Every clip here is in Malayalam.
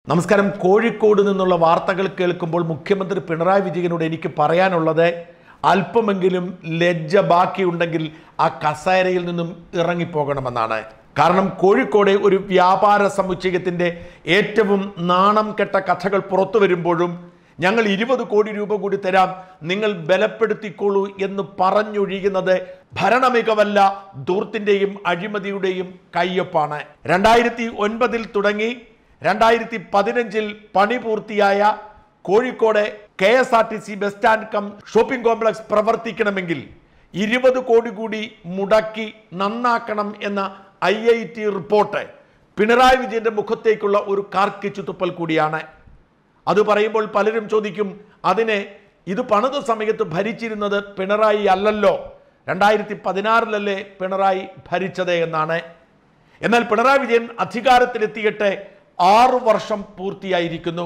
നമസ്കാരം കോഴിക്കോട് നിന്നുള്ള വാർത്തകൾ കേൾക്കുമ്പോൾ മുഖ്യമന്ത്രി പിണറായി വിജയനോട് എനിക്ക് പറയാനുള്ളത് അല്പമെങ്കിലും ലജ്ജ ബാക്കിയുണ്ടെങ്കിൽ ആ കസേരയിൽ നിന്നും ഇറങ്ങിപ്പോകണമെന്നാണ് കാരണം കോഴിക്കോടെ ഒരു വ്യാപാര സമുച്ചയത്തിൻ്റെ ഏറ്റവും നാണം കെട്ട കഥകൾ പുറത്തു വരുമ്പോഴും ഞങ്ങൾ ഇരുപത് കോടി രൂപ കൂടി തരാം നിങ്ങൾ ബലപ്പെടുത്തിക്കോളൂ എന്ന് പറഞ്ഞൊഴിയുന്നത് ഭരണമികവല്ല ധൂർത്തിൻ്റെയും അഴിമതിയുടെയും കയ്യൊപ്പാണ് രണ്ടായിരത്തി ഒൻപതിൽ തുടങ്ങി രണ്ടായിരത്തി പതിനഞ്ചിൽ പണി പൂർത്തിയായ Kozhikode K S R T C bus stand cum shopping complex പ്രവർത്തിക്കണമെങ്കിൽ ഇരുപത് കോടി കൂടി മുടക്കി നന്നാക്കണം എന്ന I I T report Pinarayi വിജയന്റെ മുഖത്തേക്കുള്ള ഒരു കാർക്കിച്ചു തുപ്പൽ കൂടിയാണ് അത് പറയുമ്പോൾ പലരും ചോദിക്കും അതിനെ ഇത് പണിത സമയത്ത് ഭരിച്ചിരുന്നത് പിണറായി അല്ലല്ലോ രണ്ടായിരത്തി പതിനാറിലല്ലേ പിണറായി ഭരിച്ചത് എന്നാണ് എന്നാൽ പിണറായി വിജയൻ അധികാരത്തിലെത്തിയിട്ട് ആറു വർഷം പൂർത്തിയായിരിക്കുന്നു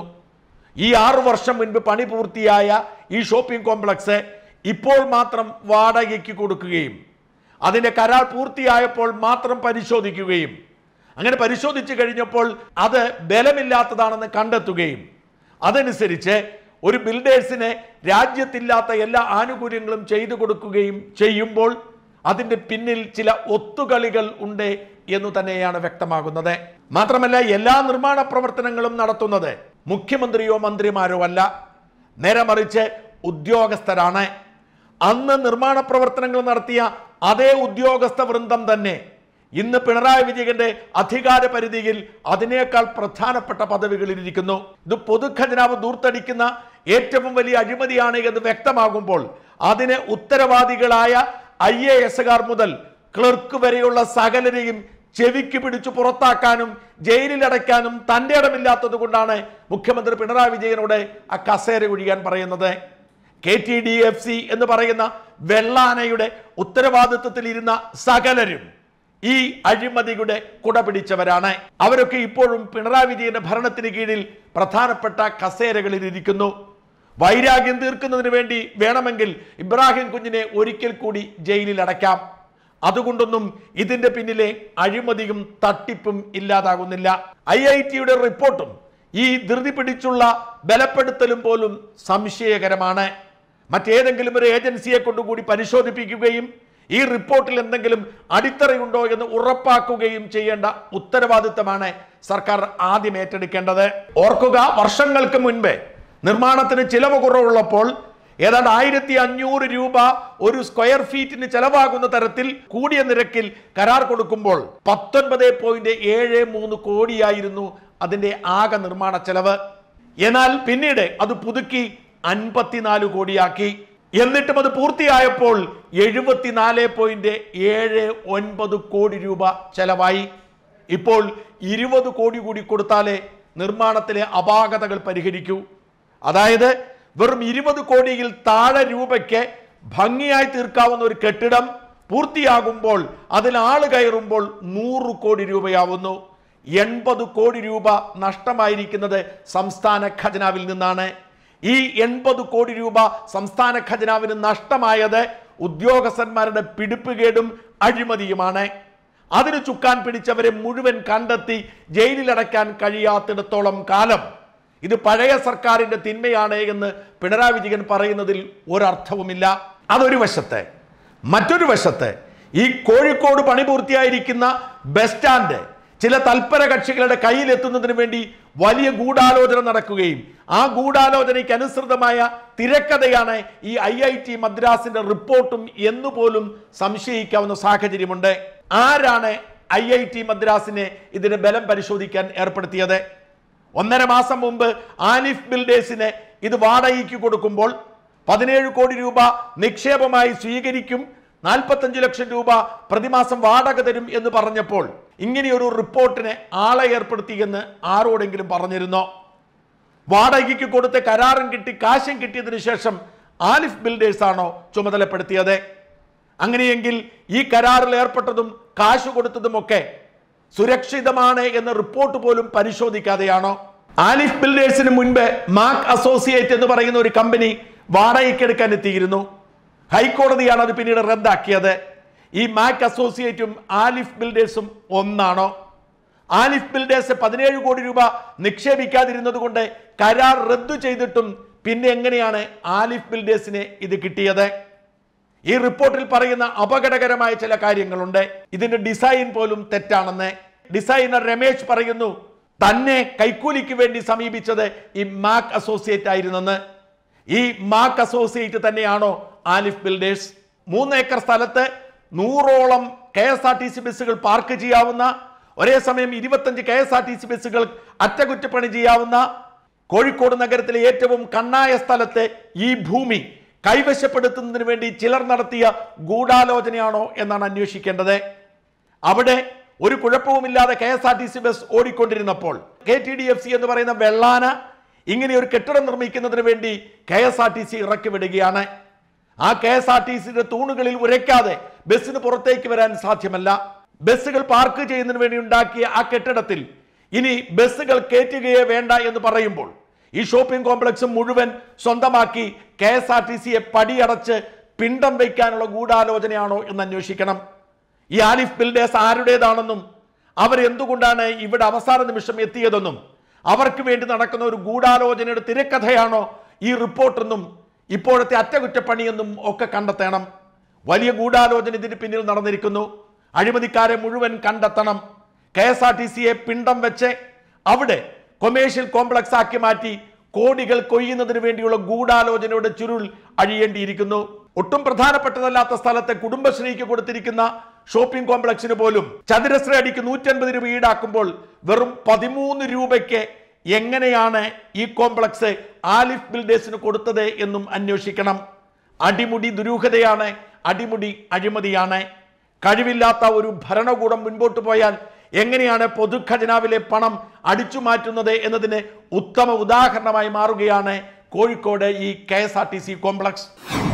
ഈ ആറു വർഷം മുൻപ് പണി പൂർത്തിയായ ഈ ഷോപ്പിംഗ് കോംപ്ലക്സ് ഇപ്പോൾ മാത്രം വാടകയ്ക്ക് കൊടുക്കുകയും അതിന്റെ കരാർ പൂർത്തിയായപ്പോൾ മാത്രം പരിശോധിക്കുകയും അങ്ങനെ പരിശോധിച്ചു കഴിഞ്ഞപ്പോൾ അത് ബലമില്ലാത്തതാണെന്ന് കണ്ടെത്തുകയും അതനുസരിച്ച് ഒരു ബിൽഡേഴ്സിന് രാജ്യത്തില്ലാത്ത എല്ലാ ആനുകൂല്യങ്ങളും ചെയ്തു കൊടുക്കുകയും ചെയ്യുമ്പോൾ അതിന്റെ പിന്നിൽ ചില ഒത്തുകളികൾ ഉണ്ട് എന്ന് തന്നെയാണ് വ്യക്തമാകുന്നത് മാത്രമല്ല എല്ലാ നിർമ്മാണ പ്രവർത്തനങ്ങളും നടത്തുന്നത് മുഖ്യമന്ത്രിയോ മന്ത്രിമാരോ അല്ല നേരെ മറിച്ച് ഉദ്യോഗസ്ഥരാണ് അന്ന് നിർമ്മാണ പ്രവർത്തനങ്ങൾ നടത്തിയ അതേ ഉദ്യോഗസ്ഥ വൃന്ദം തന്നെ ഇന്ന് പിണറായി വിജയന്റെ അധികാര പരിധിയിൽ അതിനേക്കാൾ പ്രധാനപ്പെട്ട പദവികളിൽ ഇരിക്കുന്നു ഇത് പൊതുഖജനാവ് ദൂർത്തടിക്കുന്ന ഏറ്റവും വലിയ അഴിമതിയാണ് എന്ന് വ്യക്തമാകുമ്പോൾ അതിന് ഉത്തരവാദികളായ ഐ എ എസുകാർ മുതൽ ക്ലർക്ക് വരെയുള്ള സകലരെയും ചെവിക്ക് പിടിച്ചു പുറത്താക്കാനും ജയിലിലടയ്ക്കാനും തന്റെ ഇടമില്ലാത്തത് കൊണ്ടാണ് മുഖ്യമന്ത്രി പിണറായി വിജയനോട് ആ കസേര ഒഴിയാൻ പറയുന്നത് K T D F C എന്ന് പറയുന്ന വെള്ളാനയുടെ ഉത്തരവാദിത്വത്തിൽ ഇരുന്ന സകലരും ഈ അഴിമതിയുടെ കുട പിടിച്ചവരാണ് അവരൊക്കെ ഇപ്പോഴും പിണറായി വിജയന്റെ ഭരണത്തിന് കീഴിൽ പ്രധാനപ്പെട്ട കസേരകളിൽ ഇരിക്കുന്നു വൈരാഗ്യം തീർക്കുന്നതിന് വേണ്ടി വേണമെങ്കിൽ ഇബ്രാഹിം കുഞ്ഞിനെ ഒരിക്കൽ കൂടി ജയിലിൽ അടയ്ക്കാം അതുകൊണ്ടൊന്നും ഇതിന്റെ പിന്നിലെ അഴിമതിയും തട്ടിപ്പും ഇല്ലാതാകുന്നില്ല ഐ ഐ ടിയുടെ റിപ്പോർട്ടും ഈ ധൃതി പിടിച്ചുള്ള ബലപ്പെടുത്തലും പോലും സംശയകരമാണ് മറ്റേതെങ്കിലും ഒരു ഏജൻസിയെ കൊണ്ടുകൂടി പരിശോധിപ്പിക്കുകയും ഈ റിപ്പോർട്ടിൽ എന്തെങ്കിലും അടിത്തറയുണ്ടോ എന്ന് ഉറപ്പാക്കുകയും ചെയ്യേണ്ട ഉത്തരവാദിത്തമാണ് സർക്കാർ ആദ്യം ഏറ്റെടുക്കേണ്ടത് ഓർക്കുക വർഷങ്ങൾക്ക് മുൻപേ നിർമ്മാണത്തിന് ചിലവ് കുറവുള്ളപ്പോൾ ഏതാണ്ട് ആയിരത്തി അഞ്ഞൂറ് രൂപ ഒരു സ്ക്വയർ ഫീറ്റിന് ചെലവാകുന്ന തരത്തിൽ കൂടിയ നിരക്കിൽ കരാർ കൊടുക്കുമ്പോൾ പത്തൊൻപത് പോയിന്റ് ഏഴ് മൂന്ന് കോടിയായിരുന്നു അതിന്റെ ആകെ നിർമ്മാണ ചെലവ് എന്നാൽ പിന്നീട് അത് പുതുക്കി അൻപത്തിനാല് കോടിയാക്കി എന്നിട്ടും അത് പൂർത്തിയായപ്പോൾ എഴുപത്തിനാല് പോയിന്റ് ഏഴ് ഒൻപത് കോടി രൂപ ചെലവായി ഇപ്പോൾ ഇരുപത് കോടി കൂടി കൊടുത്താലേ നിർമ്മാണത്തിലെ അപാകതകൾ പരിഹരിക്കൂ അതായത് വെറും ഇരുപത് കോടിയിൽ താഴെ രൂപയ്ക്ക് ഭംഗിയായി തീർക്കാവുന്ന ഒരു കെട്ടിടം പൂർത്തിയാകുമ്പോൾ അതിൽ ആള് കയറുമ്പോൾ നൂറ് കോടി രൂപയാവുന്നു എൺപത് കോടി രൂപ നഷ്ടമായിരിക്കുന്നത് സംസ്ഥാന ഖജനാവിൽ നിന്നാണ് ഈ എൺപത് കോടി രൂപ സംസ്ഥാന ഖജനാവിന് നഷ്ടമായത് ഉദ്യോഗസ്ഥന്മാരുടെ പിടിപ്പുകേടും അഴിമതിയുമാണ് അതിന് ചുക്കാൻ പിടിച്ചവരെ മുഴുവൻ കണ്ടെത്തി ജയിലിലടയ്ക്കാൻ കഴിയാത്തിടത്തോളം കാലം ഇത് പഴയ സർക്കാരിന്റെ തിന്മയാണ് എന്ന് പിണറായി വിജയൻ പറയുന്നതിൽ ഒരർത്ഥവുമില്ല അതൊരു വശത്തെ മറ്റൊരു വശത്ത് ഈ കോഴിക്കോട് പണി പൂർത്തിയായിരിക്കുന്ന ബസ് സ്റ്റാൻഡ് ചില തൽപര കക്ഷികളുടെ കയ്യിലെത്തുന്നതിന് വേണ്ടി വലിയ ഗൂഢാലോചന നടക്കുകയും ആ ഗൂഢാലോചനയ്ക്ക് അനുസൃതമായ തിരക്കഥയാണ് ഈ ഐ ഐ ടി മദ്രാസിന്റെ റിപ്പോർട്ടും എന്നുപോലും സംശയിക്കാവുന്ന സാഹചര്യമുണ്ട് ആരാണ് ഐ ഐ ടി മദ്രാസിനെ ഇതിന് ബലം പരിശോധിക്കാൻ ഏർപ്പെടുത്തിയത് ഒന്നര മാസം മുമ്പ് ആലിഫ് ബിൽഡേഴ്സിന് ഇത് വാടകയ്ക്ക് കൊടുക്കുമ്പോൾ പതിനേഴ് കോടി രൂപ നിക്ഷേപമായി സ്വീകരിക്കും നാൽപ്പത്തഞ്ച് ലക്ഷം രൂപ പ്രതിമാസം വാടക തരും എന്ന് പറഞ്ഞപ്പോൾ ഇങ്ങനെയൊരു റിപ്പോർട്ടിന് ആളെ ഏർപ്പെടുത്തിയെന്ന് ആരോടെങ്കിലും പറഞ്ഞിരുന്നോ വാടകയ്ക്ക് കൊടുത്ത് കരാറും കിട്ടി കാശും കിട്ടിയതിനു ശേഷം ആലിഫ് ബിൽഡേഴ്സ് ആണോ ചുമതലപ്പെടുത്തിയത് അങ്ങനെയെങ്കിൽ ഈ കരാറിൽ ഏർപ്പെട്ടതും കാശ് കൊടുത്തതുമൊക്കെ സുരക്ഷിതമാണ് എന്ന റിപ്പോർട്ട് പോലും പരിശോധിക്കാതെയാണോ ആലിഫ് ബിൽഡേഴ്സിന് മുൻപ് മാക് അസോസിയേറ്റ് എന്ന് പറയുന്ന ഒരു കമ്പനി വാടകയ്ക്കെടുക്കാൻ എത്തിയിരുന്നു ഹൈക്കോടതിയാണ് അത് പിന്നീട് റദ്ദാക്കിയത് ഈ മാക് അസോസിയേറ്റും ആലിഫ് ബിൽഡേഴ്സും ഒന്നാണോ ആലിഫ് ബിൽഡേഴ്സ് പതിനേഴ് കോടി രൂപ നിക്ഷേപിക്കാതിരുന്നത് കൊണ്ട് കരാർ റദ്ദു ചെയ്തിട്ടും പിന്നെ എങ്ങനെയാണ് ആലിഫ് ബിൽഡേഴ്സിന് ഇത് കിട്ടിയത് ഈ റിപ്പോർട്ടിൽ പറയുന്ന അപകടകരമായ ചില കാര്യങ്ങളുണ്ട് ഇതിന്റെ ഡിസൈൻ പോലും തെറ്റാണെന്ന് ഡിസൈനർ രമേശ് പറയുന്നു തന്നെ കൈക്കൂലിക്ക് വേണ്ടി സമീപിച്ചത് ഈ മാക് അസോസിയേറ്റ് ആയിരുന്നെന്ന് ഈ മാക് അസോസിയേറ്റ് തന്നെയാണോ ആലിഫ് ബിൽഡേഴ്സ് മൂന്ന് ഏക്കർ സ്ഥലത്ത് നൂറോളം K S R T C ബസ്സുകൾ പാർക്ക് ചെയ്യാവുന്ന ഒരേ സമയം ഇരുപത്തഞ്ച് K S R T C ബസ്സുകൾ അറ്റകുറ്റപ്പണി ചെയ്യാവുന്ന കോഴിക്കോട് നഗരത്തിലെ ഏറ്റവും കണ്ണായ സ്ഥലത്തെ ഈ ഭൂമി കൈവശപ്പെടുത്തുന്നതിന് വേണ്ടി ചിലർ നടത്തിയ ഗൂഢാലോചനയാണോ എന്നാണ് അന്വേഷിക്കേണ്ടത് അവിടെ ഒരു കുഴപ്പവുമില്ലാതെ K S R T C bus ഓടിക്കൊണ്ടിരുന്നപ്പോൾ K T D F C എന്ന് പറയുന്ന വെള്ളാന ഇങ്ങനെ ഒരു കെട്ടിടം നിർമ്മിക്കുന്നതിന് വേണ്ടി K S R T C ഇറക്കി വിടുകയാണ് ആ കെ എസ് ആർ ടി സിയുടെ തൂണുകളിൽ ഉരയ്ക്കാതെ ബസ്സിന് പുറത്തേക്ക് വരാൻ സാധ്യമല്ല ബസ്സുകൾ പാർക്ക് ചെയ്യുന്നതിന് വേണ്ടി ഉണ്ടാക്കിയ ആ കെട്ടിടത്തിൽ ഇനി ബസ്സുകൾ കയറ്റുകയേ വേണ്ട എന്ന് പറയുമ്പോൾ ഈ ഷോപ്പിംഗ് കോംപ്ലക്സ് മുഴുവൻ സ്വന്തമാക്കി കെ എസ് ആർ ടി സിയെ പടിയടച്ച് പിണ്ടം വയ്ക്കാനുള്ള ഗൂഢാലോചനയാണോ എന്ന് അന്വേഷിക്കണം ഈ ആലിഫ് ബിൽഡേഴ്സ് ആരുടേതാണെന്നും അവരെന്തുകൊണ്ടാണ് ഇവിടെ അവസാന നിമിഷം എത്തിയതെന്നും അവർക്ക് വേണ്ടി നടക്കുന്ന ഒരു ഗൂഢാലോചനയുടെ തിരക്കഥയാണോ ഈ റിപ്പോർട്ടെന്നും ഇപ്പോഴത്തെ അറ്റകുറ്റപ്പണിയെന്നും ഒക്കെ കണ്ടെത്തണം വലിയ ഗൂഢാലോചന ഇതിന് പിന്നിൽ നടന്നിരിക്കുന്നു അഴിമതിക്കാരെ മുഴുവൻ കണ്ടെത്തണം കെ എസ് ആർ ടി സിയെ പിണ്ടം വെച്ച് അവിടെ കൊമേഴ്ഷ്യൽ കോംപ്ലക്സ് ആക്കി മാറ്റി കോടികൾ കൊയ്യുന്നതിന് വേണ്ടിയുള്ള ഗൂഢാലോചനയുടെ ചുരുൾ അഴിയേണ്ടിയിരിക്കുന്നു ഒട്ടും പ്രധാനപ്പെട്ടതല്ലാത്ത സ്ഥലത്തെ കുടുംബശ്രീക്ക് കൊടുത്തിരിക്കുന്ന ഷോപ്പിംഗ് കോംപ്ലക്സിന് പോലും ചതുരശ്ര അടിക്ക് നൂറ്റൻപത് രൂപ ഈടാക്കുമ്പോൾ വെറും പതിമൂന്ന് രൂപയ്ക്ക് എങ്ങനെയാണ് ഈ കോംപ്ലക്സ് ആലിഫ് ബിൽഡേഴ്സിന് കൊടുത്തത് എന്നും അന്വേഷിക്കണം അടിമുടി ദുരൂഹതയാണ് അടിമുടി അഴിമതിയാണ് കഴിവില്ലാത്ത ഒരു ഭരണകൂടം മുൻപോട്ട് പോയാൽ എങ്ങനെയാണ് പൊതുഖജനാവിലെ പണം അടിച്ചു മാറ്റുന്നത് എന്നതിന് ഉത്തമ ഉദാഹരണമായി മാറുകയാണ് കോഴിക്കോട് ഈ കെ കോംപ്ലക്സ്